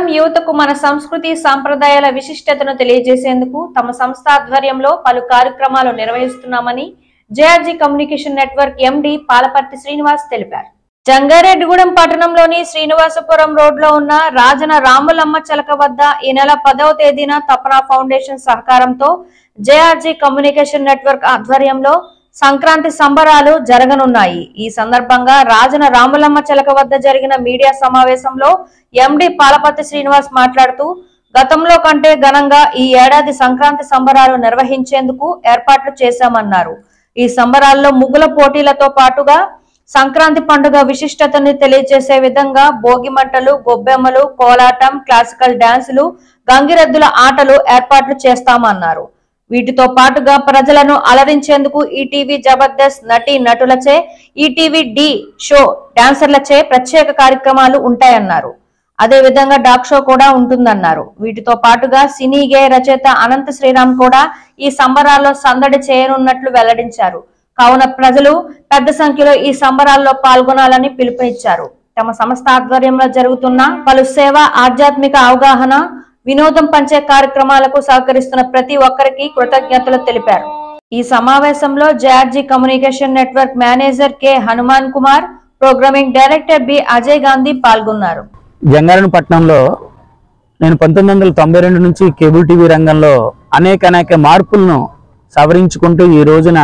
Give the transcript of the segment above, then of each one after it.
యువతకు మన సంస్కృతి సాంప్రదాయాల విశిష్టతను తెలియజేసేందుకు తమ సంస్థ ఆధ్వర్యంలో పలు కార్యక్రమాలు నిర్వహిస్తున్నామని JRG communication network MD Palaparthi Srinivas తెలిపారు జంగారెడ్డిగూడెం పట్టణంలోని శ్రీనివాసపురం రోడ్ లో ఉన్న రాజన రాములమ్మ చలక వద్ద ఈ నెల పదవ తేదీన తపనా ఫౌండేషన్ సహకారంతో జేఆర్జీ కమ్యూనికేషన్ నెట్వర్క్ ఆధ్వర్యంలో సంక్రాంతి సంబరాలు జరగనున్నాయి ఈ సందర్భంగా రాజన రాములమ్మ చలక వద్ద జరిగిన మీడియా సమావేశంలో ఎండి పాలపతి శ్రీనివాస్ మాట్లాడుతూ గతంలో కంటే ఘనంగా ఈ ఏడాది సంక్రాంతి సంబరాలు నిర్వహించేందుకు ఏర్పాట్లు చేశామన్నారు ఈ సంబరాల్లో ముగ్గుల పోటీలతో పాటుగా సంక్రాంతి పండుగ విశిష్టతని తెలియజేసే విధంగా భోగి మంటలు గొబ్బెమ్మలు కోలాటం క్లాసికల్ డాన్సులు గంగిరెద్దుల ఆటలు ఏర్పాట్లు చేస్తామన్నారు వీటితో పాటుగా ప్రజలను అలరించేందుకు ఈటీవీ జబర్దస్త్ నటి నటులచే ఈటీవీ డి షో డాన్సర్లచే ప్రత్యేక కార్యక్రమాలు ఉంటాయన్నారు అదే విధంగా డాక్ షో కూడా ఉంటుందన్నారు వీటితో పాటుగా సినీ గేయ రచయిత అనంత శ్రీరామ్ కూడా ఈ సంబరాల్లో సందడి చేయనున్నట్లు వెల్లడించారు కావున ప్రజలు పెద్ద సంఖ్యలో ఈ సంబరాల్లో పాల్గొనాలని పిలుపునిచ్చారు తమ సంస్థ ఆధ్వర్యంలో జరుగుతున్న పలు సేవ ఆధ్యాత్మిక అవగాహన వినోదం పంచే కార్యక్రమాలకు సహకరిస్తున్న ప్రతి ఒక్కరికి కృతజ్ఞతలు తెలిపారు ఈ సమావేశంలో JRG communication network manager K Hanuman Kumar programming director B Ajay Gandhi పాల్గొన్నారు జంగారెడ్డి పట్టణంలో నేను పంతొమ్మిది వందల తొంభై రెండు నుంచి కేబుల్ టీవీ రంగంలో అనేక అనేక మార్పులను సవరించుకుంటూ ఈ రోజున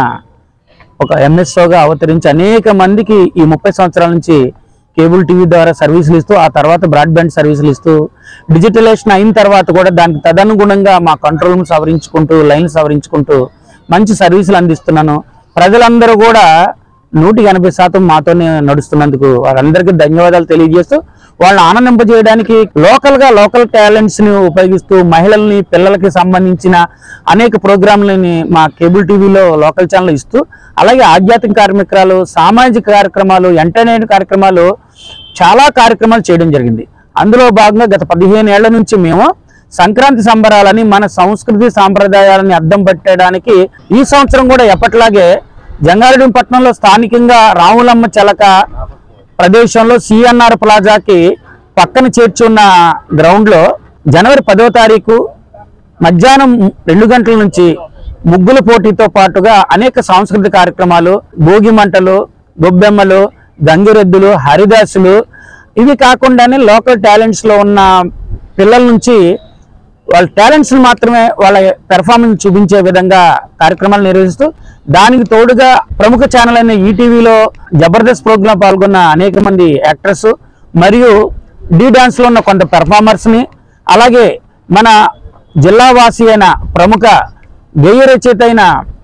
ఒక ఎంఎస్ఓగా అవతరించి అనేక మందికి ఈ ముప్పై సంవత్సరాల నుంచి కేబుల్ టీవీ ద్వారా సర్వీసులు ఇస్తూ ఆ తర్వాత బ్రాడ్బ్యాండ్ సర్వీసులు ఇస్తూ డిజిటలైజేషన్ అయిన తర్వాత కూడా దానికి తదనుగుణంగా మా కంట్రోల్ రూమ్ సవరించుకుంటూ లైన్ సవరించుకుంటూ మంచి సర్వీసులు అందిస్తున్నాను ప్రజలందరూ కూడా నూటికి ఎనభై శాతం మాతోనే నడుస్తున్నందుకు వారందరికీ ధన్యవాదాలు తెలియజేస్తూ వాళ్ళని ఆనందింపజేయడానికి లోకల్ గా లోకల్ టాలెంట్స్ ని ఉపయోగిస్తూ మహిళల్ని పిల్లలకి సంబంధించిన అనేక ప్రోగ్రాంలని మా కేబుల్ టీవీలో లోకల్ ఛానల్ ఇస్తూ అలాగే ఆధ్యాత్మిక కార్యక్రమాలు సామాజిక కార్యక్రమాలు ఎంటర్టైన్మెంట్ కార్యక్రమాలు చాలా కార్యక్రమాలు చేయడం జరిగింది అందులో భాగంగా గత పదిహేను ఏళ్ల నుంచి మేము సంక్రాంతి సంబరాలని మన సంస్కృతి సాంప్రదాయాలని అద్దం పట్టడానికి ఈ సంవత్సరం కూడా ఎప్పటిలాగే జంగారెడ్డి పట్టణంలో స్థానికంగా రాములమ్మ చలక ప్రదేశంలో సిఎన్ఆర్ ప్లాజాకి పక్కన చేర్చున్న గ్రౌండ్ లో జనవరి పదో తారీఖు మధ్యాహ్నం రెండు గంటల నుంచి ముగ్గుల పోటీతో పాటుగా అనేక సాంస్కృతిక కార్యక్రమాలు భోగి మంటలు గొబ్బెమ్మలు గంగిరెద్దులు హరిదాసులు ఇవి కాకుండానే లోకల్ టాలెంట్స్ లో ఉన్న పిల్లల నుంచి వాళ్ళ టాలెంట్స్ మాత్రమే వాళ్ళ పెర్ఫార్మెన్స్ చూపించే విధంగా కార్యక్రమాలు నిర్వహిస్తూ దానికి తోడుగా ప్రముఖ ఛానల్ అయిన ఈటీవీలో జబర్దస్త్ ప్రోగ్రాం పాల్గొన్న అనేక మంది యాక్టర్స్ మరియు డీ డాన్స్ లో ఉన్న కొంత పెర్ఫార్మర్స్ ని అలాగే మన జిల్లా వాసి అయిన ప్రముఖ గేయ రచయిత అయిన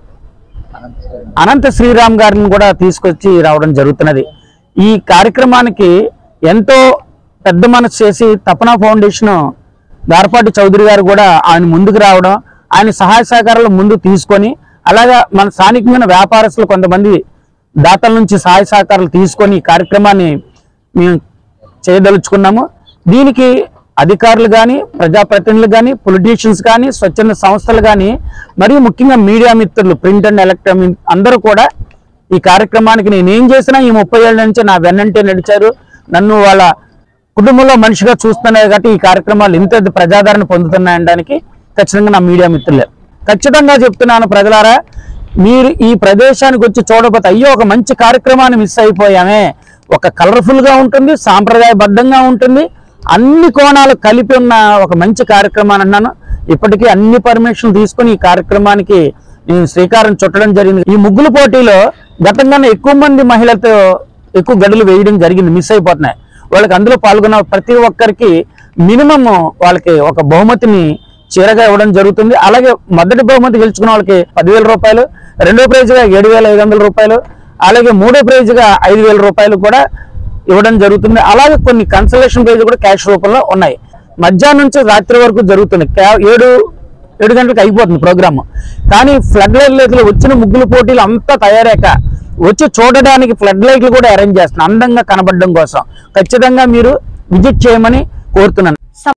అనంత శ్రీరామ్ గారిని కూడా తీసుకొచ్చి రావడం జరుగుతున్నది ఈ కార్యక్రమానికి ఎంతో పెద్ద మనసు చేసి తపనా ఫౌండేషన్ గారపాటి చౌదరి గారు కూడా ఆయన ముందుకు రావడం ఆయన సహాయ సహకారాలు ముందు తీసుకొని అలాగా మన స్థానికమైన వ్యాపారస్తులు కొంతమంది దాతల నుంచి సహాయ సహకారాలు తీసుకొని ఈ కార్యక్రమాన్ని మేము చేయదలుచుకున్నాము దీనికి అధికారులు కానీ ప్రజాప్రతినిధులు కానీ పొలిటీషియన్స్ కానీ స్వచ్ఛంద సంస్థలు కానీ మరియు ముఖ్యంగా మీడియా మిత్రులు ప్రింట్ అండ్ ఎలక్ట్రానిక్ అందరూ కూడా ఈ కార్యక్రమానికి నేను ఏం చేసినా ఈ ముప్పై ఏళ్ళ నుంచి నా వెన్నంటే నడిచారు నన్ను వాళ్ళ కుటుంబంలో మనిషిగా చూస్తున్నారు కాబట్టి ఈ కార్యక్రమాలు ఇంత ప్రజాదరణ పొందుతున్నాయనడానికి ఖచ్చితంగా నా మీడియా మిత్రులే ఖచ్చితంగా చెప్తున్నాను ప్రజలారా మీరు ఈ ప్రదేశానికి వచ్చి చూడకపోతే అయ్యో ఒక మంచి కార్యక్రమాన్ని మిస్ అయిపోయామే ఒక కలర్ఫుల్ గా ఉంటుంది సాంప్రదాయబద్ధంగా ఉంటుంది అన్ని కోణాలు కలిపి ఉన్న ఒక మంచి కార్యక్రమాన్ని అన్నాను ఇప్పటికీ అన్ని పర్మిషన్లు తీసుకొని ఈ కార్యక్రమానికి నేను శ్రీకారం చుట్టడం జరిగింది ఈ ముగ్గుల పోటీలో గతంగానే ఎక్కువ మంది మహిళలతో ఎక్కువ గడులు వేయడం జరిగింది మిస్ అయిపోతున్నాయి వాళ్ళకి అందులో పాల్గొన్న ప్రతి ఒక్కరికి మినిమం వాళ్ళకి ఒక బహుమతిని చీరగా ఇవ్వడం జరుగుతుంది అలాగే మొదటి బహుమతి గెలుచుకున్న వాళ్ళకి పదివేల రూపాయలు రెండో ప్రైజ్గా ఏడు వేల ఐదు వందల రూపాయలు అలాగే మూడో ప్రైజ్గా ఐదు వేల రూపాయలు కూడా ఇవ్వడం జరుగుతుంది అలాగే కొన్ని కన్సలేషన్ ప్రైజ్ కూడా క్యాష్ రూపంలో ఉన్నాయి మధ్యాహ్నం నుంచి రాత్రి వరకు జరుగుతుంది కే- ఏడు ఏడు గంటలకు అయిపోతుంది ప్రోగ్రామ్ కానీ ఫ్లడ్ లైట్లు వచ్చిన ముగ్గుల పోటీలు అంతా తయారాక వచ్చి చూడడానికి ఫ్లడ్ లైట్లు కూడా అరేంజ్ చేస్తున్నాం అందంగా కనబడడం కోసం ఖచ్చితంగా మీరు విజిట్ చేయమని కోరుతున్నాను